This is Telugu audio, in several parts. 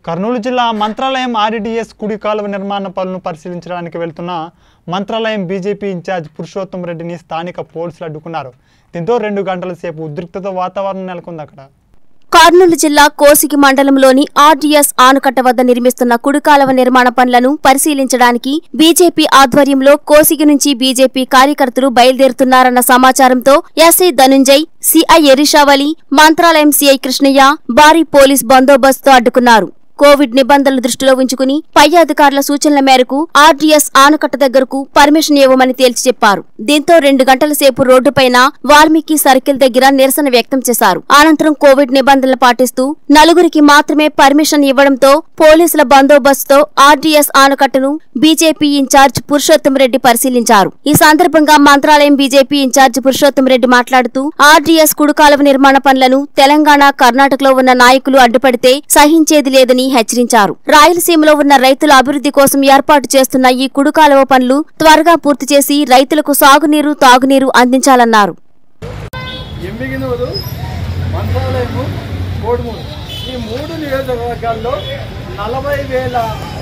కర్నూలు జిల్లా మంత్రాలయం ఆర్డిడిఎస్ కుడి కాలువ నిర్మాణ పనులను పరిశీలించడానికి వెళ్తున్న మంత్రాలయం బీజేపీ ఇన్ఛార్జ్ పురుషోత్తం రెడ్డిని స్థానిక పోలీసులు అడ్డుకున్నారు దీంతో రెండు గంటల సేపు ఉద్రిక్తత వాతావరణం నెలకొంది అక్కడ కర్నూలు జిల్లా కోసిగి మండలంలోని ఆర్డీఎస్ ఆనకట్ట వద్ద నిర్మిస్తున్న కుడికాలవ నిర్మాణ పనులను పరిశీలించడానికి బీజేపీ ఆధ్వర్యంలో కోసిగి నుంచి బీజేపీ కార్యకర్తలు బయలుదేరుతున్నారన్న సమాచారంతో SI Dhananjay CI Erishavali Mantralayam CI Krishnaiah భారీ పోలీస్ బందోబస్తుతో అడ్డుకున్నారు కోవిడ్ నిబంధనలు దృష్టిలో ఉంచుకుని పై అధికారుల సూచనల మేరకు ఆర్డీఎస్ ఆనకట్ట దగ్గరకు పర్మిషన్ ఇవ్వమని తేల్చి చెప్పారు దీంతో రెండు గంటల సేపు రోడ్డుపైన వాల్మీకి సర్కిల్ దగ్గర నిరసన వ్యక్తం చేశారు అనంతరం కోవిడ్ నిబంధనలు పాటిస్తూ నలుగురికి మాత్రమే పర్మిషన్ ఇవ్వడంతో పోలీసుల బందోబస్తుతో ఆర్డీఎస్ ఆనకట్టను బీజేపీ ఇన్ఛార్జ్ పురుషోత్తం రెడ్డి పరిశీలించారు ఈ సందర్భంగా మంత్రాలయం బీజేపీ ఇన్ఛార్జ్ పురుషోత్తం రెడ్డి మాట్లాడుతూ ఆర్డీఎస్ కుడుకాలువ నిర్మాణ పనులను తెలంగాణ కర్ణాటకలో ఉన్న నాయకులు అడ్డుపడితే సహించేది లేదని హెచ్చరించారు రాయలసీమలో ఉన్న రైతుల అభివృద్ధి కోసం ఏర్పాటు చేస్తున్న ఈ కుడుకాలువ పనులు త్వరగా పూర్తి చేసి రైతులకు సాగునీరు తాగునీరు అందించాలన్నారు ఎమ్మిగినూరు మంత్రాలయము కోడుమూరు ఈ మూడు నియోజకవర్గాల్లో నలభై వేల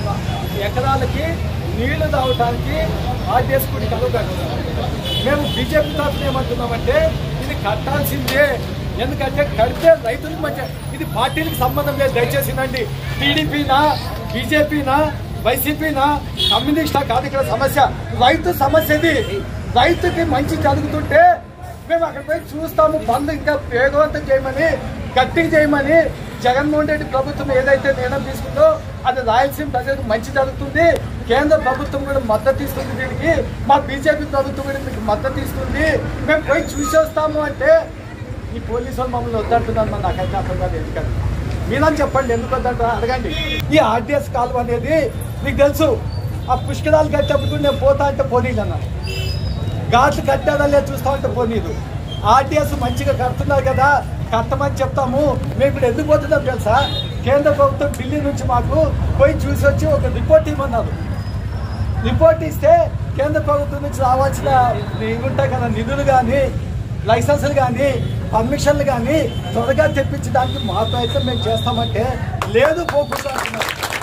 ఎకరాలకి నీళ్లు తాగటానికి ఆర్డీఎస్ కుడి కలువ కట్టున్నాం మేము బీజేపీ తరఫున ఏమంటున్నామంటే ఇది కట్టాల్సిందే ఎందుకంటే కడితే రైతులకు మంచి ఇది పార్టీలకు సంబంధం లేదు దయచేసి వినండి టీడీపీనా బీజేపీనా వైసీపీనా కమ్యూనిస్టా కాదు ఇక్కడ సమస్య రైతు సమస్య ఇది రైతుకి మంచి జరుగుతుంటే మేము అక్కడ పోయి చూస్తాము బంద్ ఇంకా వేగవంతం చేయమని గట్టిగా చేయమని జగన్మోహన్ రెడ్డి ప్రభుత్వం ఏదైతే నిర్ణయం తీసుకుందో అది రాయలసీమ ప్రజలకు మంచి జరుగుతుంది కేంద్ర ప్రభుత్వం కూడా మద్దతు ఇస్తుంది దీనికి మా బీజేపీ ప్రభుత్వం కూడా మీకు మద్దతు ఇస్తుంది మేము పోయి చూసి వస్తాము అంటే ఈ పోలీసు వాళ్ళు మమ్మల్ని వద్దంటున్నారు మరి నాకైతే అర్థం కాదు ఎందుకని మీరని చెప్పండి ఎందుకు వద్దంటారా అడగండి ఈ ఆర్టీఎస్ కాలువ అనేది మీకు తెలుసు ఆ పుష్కరాలు కట్టేప్పుడు నేను పోతా అంటే పోనీలు అన్నారు ఘాట్లు కట్టారా లేదు చూస్తా ఉంటే పోనీదు ఆర్టీఎస్ మంచిగా కడుతున్నారు కదా కట్టమని చెప్తాము మేము ఇప్పుడు ఎందుకు పోతున్నాం తెలుసా కేంద్ర ప్రభుత్వం ఢిల్లీ నుంచి మాకు పోయి చూసి వచ్చి ఒక రిపోర్ట్ ఇవ్వమన్నారు రిపోర్ట్ ఇస్తే కేంద్ర ప్రభుత్వం నుంచి రావాల్సిన ఇవి ఉంటాయి కదా నిధులు కానీ లైసెన్సులు కానీ పర్మిషన్లు కానీ త్వరగా తెప్పించడానికి మా ప్రయత్నం మేము చేస్తామంటే లేదు పోకుండా అంటున్నారు